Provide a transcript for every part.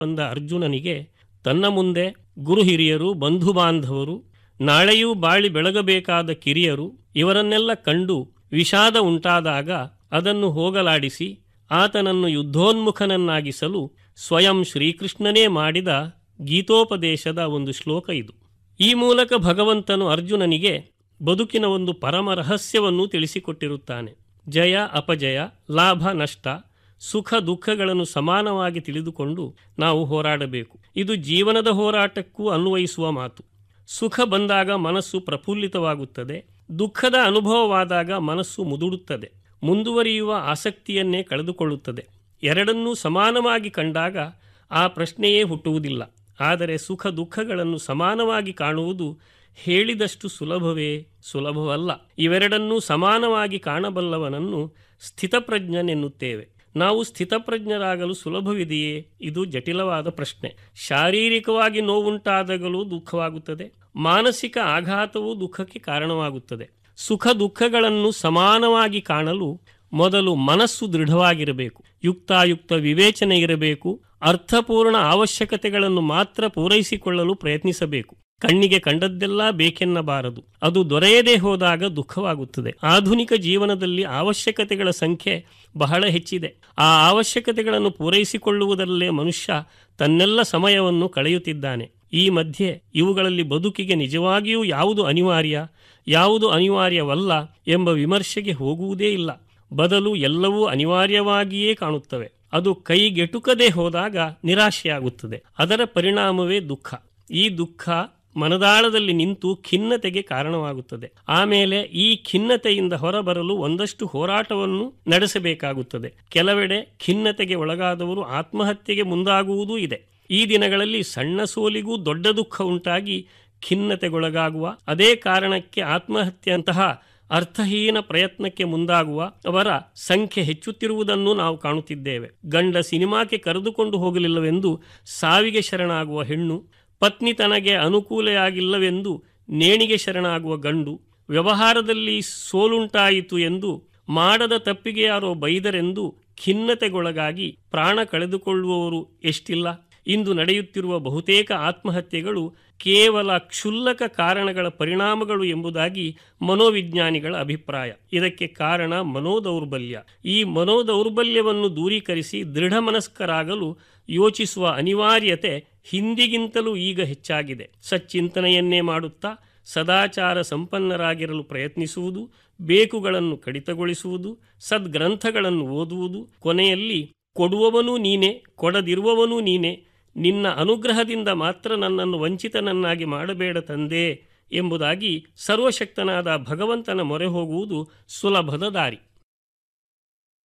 ಬಂದ ಅರ್ಜುನನಿಗೆ ತನ್ನ ಮುಂದೆ ಗುರು ಹಿರಿಯರು ಬಂಧು ಬಾಂಧವರು ನಾಳೆಯೂ ಬಾಳಿ ಬೆಳಗಬೇಕಾದ ಕಿರಿಯರು ಇವರನ್ನೆಲ್ಲ ಕಂಡು ವಿಷಾದ ಉಂಟಾದಾಗ ಅದನ್ನು ಹೋಗಲಾಡಿಸಿ ಆತನನ್ನು ಯುದ್ಧೋನ್ಮುಖನನ್ನಾಗಿಸಲು ಸ್ವಯಂ ಶ್ರೀಕೃಷ್ಣನೇ ಮಾಡಿದ ಗೀತೋಪದೇಶದ ಒಂದು ಶ್ಲೋಕ ಇದು ಈ ಮೂಲಕ ಭಗವಂತನು ಅರ್ಜುನನಿಗೆ ಬದುಕಿನ ಒಂದು ಪರಮ ರಹಸ್ಯವನ್ನು ತಿಳಿಸಿಕೊಟ್ಟಿರುತ್ತಾನೆ ಜಯ ಅಪಜಯ ಲಾಭ ನಷ್ಟ ಸುಖ ದುಃಖಗಳನ್ನು ಸಮಾನವಾಗಿ ತಿಳಿದುಕೊಂಡು ನಾವು ಹೋರಾಡಬೇಕು ಇದು ಜೀವನದ ಹೋರಾಟಕ್ಕೂ ಅನ್ವಯಿಸುವ ಮಾತು ಸುಖ ಬಂದಾಗ ಮನಸ್ಸು ಪ್ರಫುಲ್ಲಿತವಾಗುತ್ತದೆ ದುಃಖದ ಅನುಭವವಾದಾಗ ಮನಸ್ಸು ಮುದುಡುತ್ತದೆ ಮುಂದುವರಿಯುವ ಆಸಕ್ತಿಯನ್ನೇ ಕಳೆದುಕೊಳ್ಳುತ್ತದೆ ಎರಡನ್ನೂ ಸಮಾನವಾಗಿ ಕಂಡಾಗ ಆ ಪ್ರಶ್ನೆಯೇ ಹುಟ್ಟುವುದಿಲ್ಲ ಆದರೆ ಸುಖ ದುಃಖಗಳನ್ನು ಸಮಾನವಾಗಿ ಕಾಣುವುದು ಹೇಳಿದಷ್ಟು ಸುಲಭವೇ ಸುಲಭವಲ್ಲ ಇವೆರಡನ್ನೂ ಸಮಾನವಾಗಿ ಕಾಣಬಲ್ಲವನನ್ನು ಸ್ಥಿತಪ್ರಜ್ಞನೆನ್ನುತ್ತೇವೆ ನಾವು ಸ್ಥಿತಪ್ರಜ್ಞರಾಗಲು ಸುಲಭವಿದೆಯೇ ಇದು ಜಟಿಲವಾದ ಪ್ರಶ್ನೆ ಶಾರೀರಿಕವಾಗಿ ನೋವುಂಟಾದಾಗಲೂ ದುಃಖವಾಗುತ್ತದೆ ಮಾನಸಿಕ ಆಘಾತವೂ ದುಃಖಕ್ಕೆ ಕಾರಣವಾಗುತ್ತದೆ ಸುಖ ದುಃಖಗಳನ್ನು ಸಮಾನವಾಗಿ ಕಾಣಲು ಮೊದಲು ಮನಸ್ಸು ದೃಢವಾಗಿರಬೇಕು ಯುಕ್ತಾಯುಕ್ತ ವಿವೇಚನೆ ಇರಬೇಕು ಅರ್ಥಪೂರ್ಣ ಅವಶ್ಯಕತೆಗಳನ್ನು ಮಾತ್ರ ಪೂರೈಸಿಕೊಳ್ಳಲು ಪ್ರಯತ್ನಿಸಬೇಕು ಕಣ್ಣಿಗೆ ಕಂಡದ್ದೆಲ್ಲ ಬೇಕೆನ್ನಬಾರದು ಅದು ದೊರೆಯದೇ ಹೋದಾಗ ದುಃಖವಾಗುತ್ತದೆ ಆಧುನಿಕ ಜೀವನದಲ್ಲಿ ಅವಶ್ಯಕತೆಗಳ ಸಂಖ್ಯೆ ಬಹಳ ಹೆಚ್ಚಿದೆ ಆ ಅವಶ್ಯಕತೆಗಳನ್ನು ಪೂರೈಸಿಕೊಳ್ಳುವುದರಲ್ಲೇ ಮನುಷ್ಯ ತನ್ನೆಲ್ಲ ಸಮಯವನ್ನು ಕಳೆಯುತ್ತಿದ್ದಾನೆ ಈ ಮಧ್ಯೆ ಇವುಗಳಲ್ಲಿ ಬದುಕಿಗೆ ನಿಜವಾಗಿಯೂ ಯಾವುದು ಅನಿವಾರ್ಯ ಯಾವುದು ಅನಿವಾರ್ಯವಲ್ಲ ಎಂಬ ವಿಮರ್ಶೆಗೆ ಹೋಗುವುದೇ ಇಲ್ಲ ಬದಲು ಎಲ್ಲವೂ ಅನಿವಾರ್ಯವಾಗಿಯೇ ಕಾಣುತ್ತವೆ ಅದು ಕೈಗೆಟುಕದೆ ಹೋದಾಗ ನಿರಾಶೆಯಾಗುತ್ತದೆ ಅದರ ಪರಿಣಾಮವೇ ದುಃಖ ಈ ದುಃಖ ಮನದಾಳದಲ್ಲಿ ನಿಂತು ಖಿನ್ನತೆಗೆ ಕಾರಣವಾಗುತ್ತದೆ ಆಮೇಲೆ ಈ ಖಿನ್ನತೆಯಿಂದ ಹೊರಬರಲು ಒಂದಷ್ಟು ಹೋರಾಟವನ್ನು ನಡೆಸಬೇಕಾಗುತ್ತದೆ ಕೆಲವೆಡೆ ಖಿನ್ನತೆಗೆ ಒಳಗಾದವರು ಆತ್ಮಹತ್ಯೆಗೆ ಮುಂದಾಗುವುದೂ ಇದೆ ಈ ದಿನಗಳಲ್ಲಿ ಸಣ್ಣ ಸೋಲಿಗೂ ದೊಡ್ಡ ದುಃಖ ಉಂಟಾಗಿ ಖಿನ್ನತೆಗೊಳಗಾಗುವ ಅದೇ ಕಾರಣಕ್ಕೆ ಆತ್ಮಹತ್ಯೆಯಂತಹ ಅರ್ಥಹೀನ ಪ್ರಯತ್ನಕ್ಕೆ ಮುಂದಾಗುವ ಅವರ ಸಂಖ್ಯೆ ಹೆಚ್ಚುತ್ತಿರುವುದನ್ನು ನಾವು ಕಾಣುತ್ತಿದ್ದೇವೆ ಗಂಡ ಸಿನಿಮಾಕ್ಕೆ ಕರೆದುಕೊಂಡು ಹೋಗಲಿಲ್ಲವೆಂದು ಸಾವಿಗೆ ಶರಣಾಗುವ ಹೆಣ್ಣು ಪತ್ನಿ ತನಗೆ ಅನುಕೂಲೆಯಾಗಿಲ್ಲವೆಂದು ನೇಣಿಗೆ ಶರಣಾಗುವ ಗಂಡು ವ್ಯವಹಾರದಲ್ಲಿ ಸೋಲುಂಟಾಯಿತು ಎಂದು ಮಾಡದ ತಪ್ಪಿಗೆ ಯಾರೋ ಬೈದರೆಂದು ಖಿನ್ನತೆಗೊಳಗಾಗಿ ಪ್ರಾಣ ಕಳೆದುಕೊಳ್ಳುವವರು ಎಷ್ಟಿಲ್ಲ ಇಂದು ನಡೆಯುತ್ತಿರುವ ಬಹುತೇಕ ಆತ್ಮಹತ್ಯೆಗಳು ಕೇವಲ ಕ್ಷುಲ್ಲಕ ಕಾರಣಗಳ ಪರಿಣಾಮಗಳು ಎಂಬುದಾಗಿ ಮನೋವಿಜ್ಞಾನಿಗಳ ಅಭಿಪ್ರಾಯ ಇದಕ್ಕೆ ಕಾರಣ ಮನೋದೌರ್ಬಲ್ಯ ಈ ಮನೋದೌರ್ಬಲ್ಯವನ್ನು ದೂರೀಕರಿಸಿ ದೃಢ ಮನಸ್ಕರಾಗಲು ಯೋಚಿಸುವ ಅನಿವಾರ್ಯತೆ ಹಿಂದಿಗಿಂತಲೂ ಈಗ ಹೆಚ್ಚಾಗಿದೆ ಸಚ್ಚಿಂತನೆಯನ್ನೇ ಮಾಡುತ್ತಾ ಸದಾಚಾರ ಸಂಪನ್ನರಾಗಿರಲು ಪ್ರಯತ್ನಿಸುವುದು ಬೇಕುಗಳನ್ನು ಕಡಿತಗೊಳಿಸುವುದು ಸದ್ಗ್ರಂಥಗಳನ್ನು ಓದುವುದು ಕೊನೆಯಲ್ಲಿ ಕೊಡುವವನೂ ನೀನೆ ಕೊಡದಿರುವವನೂ ನೀನೆ ನಿನ್ನ ಅನುಗ್ರಹದಿಂದ ಮಾತ್ರ ನನ್ನನ್ನು ವಂಚಿತನನ್ನಾಗಿ ಮಾಡಬೇಡ ತಂದೆ ಎಂಬುದಾಗಿ ಸರ್ವಶಕ್ತನಾದ ಭಗವಂತನ ಮೊರೆ ಹೋಗುವುದು ಸುಲಭದ ದಾರಿ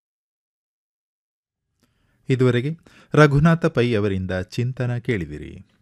ಇದುವರೆಗೆ ರಘುನಾಥ ಪೈ ಅವರಿಂದ ಚಿಂತನ ಕೇಳಿದಿರಿ